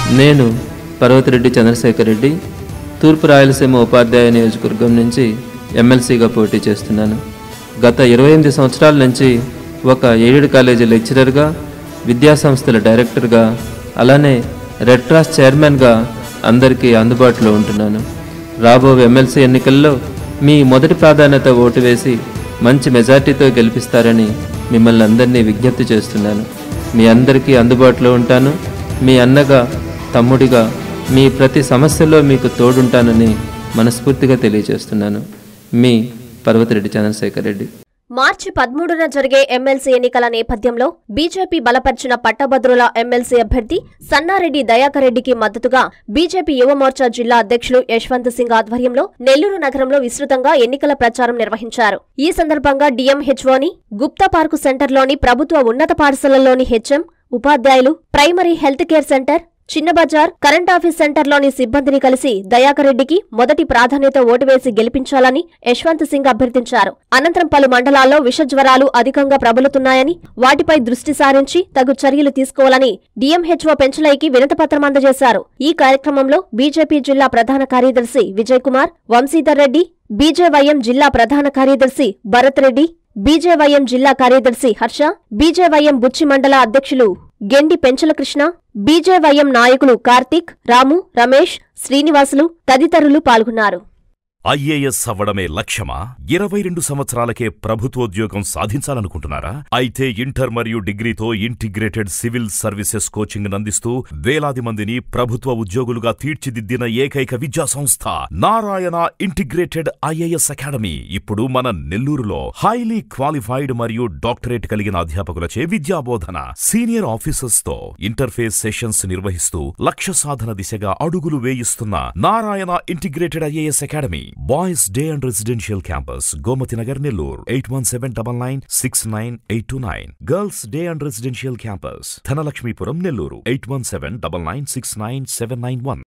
నేను పర్వతిరెడ్డి చంద్రశేఖర్ రెడ్డి తూర్పు రాయలసీమ ఉపాధ్యాయ నియోజకవర్గం నుంచి ఎమ్మెల్సీగా పోటీ చేస్తున్నాను గత ఇరవై ఎనిమిది సంవత్సరాల నుంచి ఒక ఎయిడెడ్ కాలేజీ లెక్చరర్గా విద్యాసంస్థల డైరెక్టర్గా అలానే రెడ్ క్రాస్ చైర్మన్గా అందరికీ అందుబాటులో ఉంటున్నాను రాబో ఎమ్మెల్సీ ఎన్నికల్లో మీ మొదటి ప్రాధాన్యత ఓటు వేసి మంచి మెజార్టీతో గెలిపిస్తారని మిమ్మల్ని అందరినీ విజ్ఞప్తి చేస్తున్నాను మీ అందరికీ అందుబాటులో ఉంటాను మీ అన్నగా తమ్ముడిగా మీ ప్రతి సమస్యలో మీకు తోడుంటానని మనస్ఫూర్తిగా తెలియజేస్తున్నాను మీ పర్వతిరెడ్డి చంద్రశేఖర్ రెడ్డి మార్చి పదమూడున జరిగే ఎమ్మెల్సీ ఎన్నికల నేపథ్యంలో బీజేపీ బలపరిచిన పట్టభద్రుల ఎమ్మెల్సీ అభ్యర్థి సన్నారెడ్డి దయాకర్ రెడ్డికి మద్దతుగా బీజేపీ యువమోర్చా జిల్లా అధ్యక్షులు యశ్వంత్ సింగ్ ఆధ్వర్యంలో నెల్లూరు నగరంలో విస్తృతంగా ఎన్నికల ప్రచారం నిర్వహించారు ఈ సందర్భంగా డిఎంహెచ్ఓని గుప్తా పార్కు సెంటర్లోని ప్రభుత్వ ఉన్నత పాఠశాలల్లోని హెచ్ఎం ఉపాధ్యాయులు ప్రైమరీ హెల్త్ కేర్ సెంటర్ చిన్న బజార్ కరెంట్ ఆఫీస్ సెంటర్లోని సిబ్బందిని కలిసి దయాకర్ రెడ్డికి మొదటి ప్రాధాన్యత ఓటు వేసి గెలిపించాలని యశ్వంత్ సింగ్ అభ్యర్థించారు అనంతరం పలు మండలాల్లో విష జ్వరాలు అధికంగా ప్రబలుతున్నాయని వాటిపై దృష్టి సారించి తగు చర్యలు తీసుకోవాలని డిఎంహెచ్ఓ పెంచలైకి వినతపత్రం అందజేశారు ఈ కార్యక్రమంలో బీజేపీ జిల్లా ప్రధాన కార్యదర్శి విజయ్ కుమార్ వంశీధర్ రెడ్డి బీజేవైఎం జిల్లా ప్రధాన కార్యదర్శి భరత్ రెడ్డి బీజేవైఎం జిల్లా కార్యదర్శి హర్ష బీజేవైఎం బుచ్చి మండల అధ్యక్షులు గెండి పెంచలకృష్ణ బీజేవైఎం నాయకులు కార్తీక్ రాము రమేష్ శ్రీనివాసులు తదితరులు పాల్గొన్నారు ఐఏఎస్ అవ్వడమే లక్ష్యమా ఇరవై రెండు సంవత్సరాలకే ప్రభుత్వోద్యోగం సాధించాలనుకుంటున్నారా అయితే ఇంటర్ మరియు డిగ్రీతో ఇంటిగ్రేటెడ్ సివిల్ సర్వీసెస్ కోచింగ్ అందిస్తూ వేలాది మందిని ప్రభుత్వ ఉద్యోగులుగా తీర్చిదిద్దిన ఏకైక విద్యా సంస్థ నారాయణ ఇంటిగ్రేటెడ్ ఐఏఎస్ అకాడమీ ఇప్పుడు మన నెల్లూరులో హైలీ క్వాలిఫైడ్ మరియు డాక్టరేట్ కలిగిన అధ్యాపకులచే విద్యాబోధన సీనియర్ ఆఫీసర్స్ తో ఇంటర్ఫేస్ సెషన్స్ నిర్వహిస్తూ లక్ష్య సాధన దిశగా అడుగులు వేయిస్తున్న Narayana integrated IAS academy boys day and residential campus Gomathi Nagar Nellore eight one seven double nine six nine eight two nine girls day and residential campus Dhanalakshmipuram Nellore eight one seven double nine six nine seven nine one